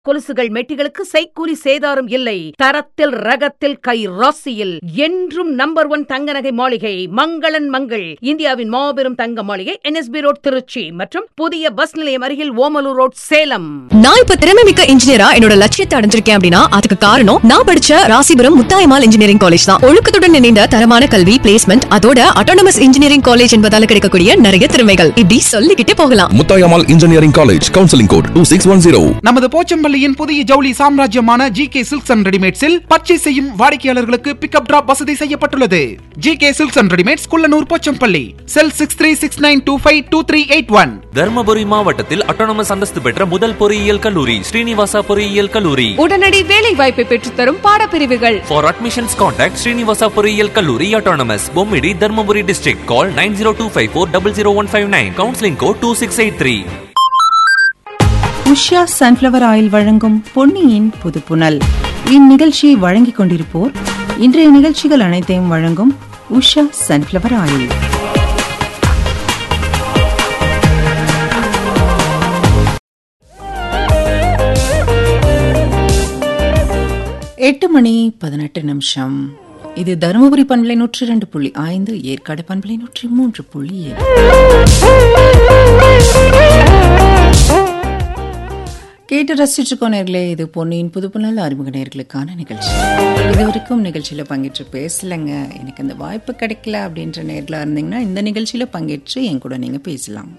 கொலுசுகள் மெட்டிகளுக்கு செய்கூலி சேதாரம் இல்லை தரத்தில் ரகத்தில் கை ராசியில் என்றும் நம்பர் ஒன் தங்க நகை மாளிகை மங்களன் மங்கள் இந்தியாவின் மாபெரும் தங்க மாளிகை என்எஸ்பி ரோட் திருச்சி மற்றும் புதிய பஸ் நிலையம் அருகில் ஓமலூர் ரோட் சேலம் நான் இப்ப திறமை மிக்க இன்ஜினியரா என்னோட லட்சியத்தை அடைஞ்சிருக்கேன் அப்படின்னா அதுக்கு காரணம் நான் படிச்ச ராசிபுரம் முத்தாயமால் இன்ஜினியரிங் காலேஜ் தான் ஒழுக்கத்துடன் இணைந்த தரமான கல்வி பிளேஸ்மெண்ட் அதோட அட்டானமஸ் இன்ஜினியரிங் காலேஜ் என்பதால கிடைக்கக்கூடிய நிறைய திறமைகள் இப்படி சொல்லிக்கிட்டே போகலாம் Muthayammal engineering college counselling code two six one zero நமது போச்சம்பள்ளியின் புதிய ஜவுளி சாம்ராஜ்யமான ஜி கே சில்க்ஸ் அண்ட் ரெடிமேட்ஸில் பர்ச்சேஸ் செய்யும் வாடிக்கையாளர்களுக்கு பிக்கப் டிராப் வசதி செய்யப்பட்டுள்ளது G K silks and readymades Kullanur Pochampalli cell six three six nine two five two three eight one Dharmapuri மாவட்டத்தில் அட்டானமஸ் அந்தஸ்து பெற்ற முதல் பொறியியல் கல்லூரி ஸ்ரீனிவாசா பொறியியல் கல்லூரி உடனடி வேலை வாய்ப்பை பெற்றுத்தரும் பாடப்பிரிவுகள் For admissions contact Srinivasa பொறியியல் கல்லூரி autonomous Bommidi Dharmapuri district call 9025400159 counseling code 2683 Usha sunflower oil வழங்கும் பொன்னியின் புதுப்புனல் இந்நிகழ்ச்சியை வழங்கிக் கொண்டிருப்போர் இன்றைய நிகழ்ச்சிகள் அனைத்தையும் வழங்கும் உஷா சன்ஃப்ளவர் ஆயில் எட்டு மணி பதினெட்டு நிமிஷம் இது தருமபுரி பண்பலை நூற்றி ரெண்டு புள்ளி ஐந்து ஏற்காடு பண்பலை நூற்றி மூன்று புள்ளி ஏழு கேட்டு ரசிச்சுக்கோ நேர்களே இது பொன்னியின் புதுப்புணல் அறிமுக நேர்களுக்கான நிகழ்ச்சி இது வரைக்கும் நிகழ்ச்சியில் பங்கேற்று பேசலைங்க எனக்கு அந்த வாய்ப்பு கிடைக்கல அப்படின்ற நேரில் இருந்தீங்கன்னா இந்த நிகழ்ச்சியில் பங்கேற்று என் கூட நீங்கள் பேசலாம்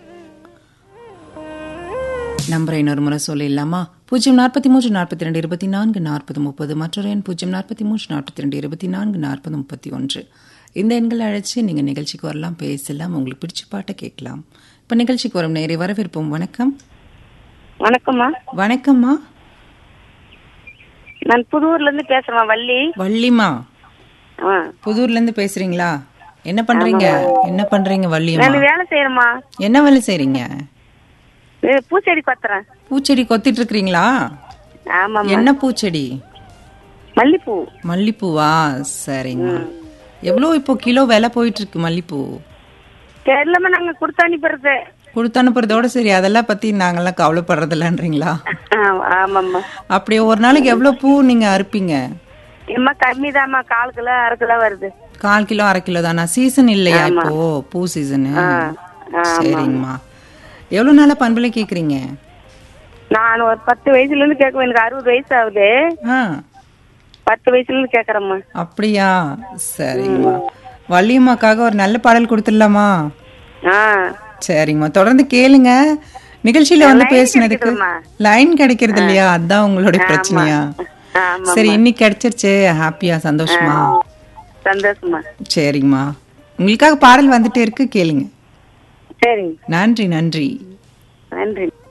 நம்பரை இன்னொரு முறை சொல்லிடலாமா பூஜ்ஜியம் நாற்பத்தி மூன்று நாற்பத்தி ரெண்டு இருபத்தி நான்கு நாற்பது முப்பது மற்றொரு எண் பூஜ்ஜியம் நாற்பத்தி மூன்று நாற்பத்தி ரெண்டு இருபத்தி நான்கு நாற்பது முப்பத்தி ஒன்று இந்த எண்களை அழைச்சி நீங்கள் நிகழ்ச்சிக்கு வரலாம் பேசலாம் உங்களுக்கு பிடிச்ச பாட்டை கேட்கலாம் இப்போ நிகழ்ச்சிக்கு வரும் நேரே வரவேற்போம் வணக்கம் வணக்கம்மா வணக்கம்மா நான் புதூர்ல இருந்து பேசுறேன் வள்ளி வள்ளிமா ஆ. புதூர்ல இருந்து பேசுறீங்களா என்ன பண்றீங்க என்ன பண்றீங்க வள்ளியம்மா நான் வேலை செய்யறேம்மா என்ன வேலை செய்றீங்க இது பூச்செடி கொத்துறேன் பூச்செடி கொத்திட்டு இருக்கிறீங்களா ஆமாம்மா என்ன பூச்செடி மல்லிப்பூ மல்லிப்பூவா சரிங்கம்மா எவ்வளோ இப்போ கிலோ விலை போயிட்டு இருக்கு மல்லிப்பூ தெரியலம்மா நாங்க கொடுத்து அனுப்பிடுறது கொடுத்து அனுப்புறதோட சரி அதெல்லாம் பத்தி நாங்கெல்லாம் கவலைப்படுறதில்லன்றீங்களா ஆ- ஆமாம்மா அப்படியே ஒரு நாளைக்கு எவ்வளோ பூ நீங்க அறுப்பீங்க இம்மா கம்மிதாம்மா கால் கிலோ அரை கிலோ வருது கால் கிலோ அரை கிலோ தானா சீசன் இல்லையா இப்போ பூ சீசனு சரிங்கம்மா எவ்வளோ நாளா பண்பலை கேக்குறீங்க நான் ஒரு பத்து வயசுல இருந்து கேட்குவேன் எனக்கு அறுபது வயசு ஆகுது ஆ பத்து வயசுல இருந்து கேக்குறேம்மா அப்படியா சரிங்கம்மா வள்ளியம்மாக்காக ஒரு நல்ல பாடல் கொடுத்துடலாமா ஆ சரிங்கம்மா தொடர்ந்து கேளுங்க நிகழ்ச்சியில வந்து line பேசினதுக்கு கிடைக்குதும்மா. லைன் கிடைக்கிறது இல்லையா அதான் உங்களுடைய பிரச்சனையா ஆமா சரி இன்னைக்கு கிடைச்சிருச்சு ஹாப்பியா சந்தோஷமா சந்தோஷமா சரிங்கம்மா உங்களுக்காக பாடல் வந்துட்டே இருக்கு கேளுங்க சரிங்க நன்றி நன்றி நன்றி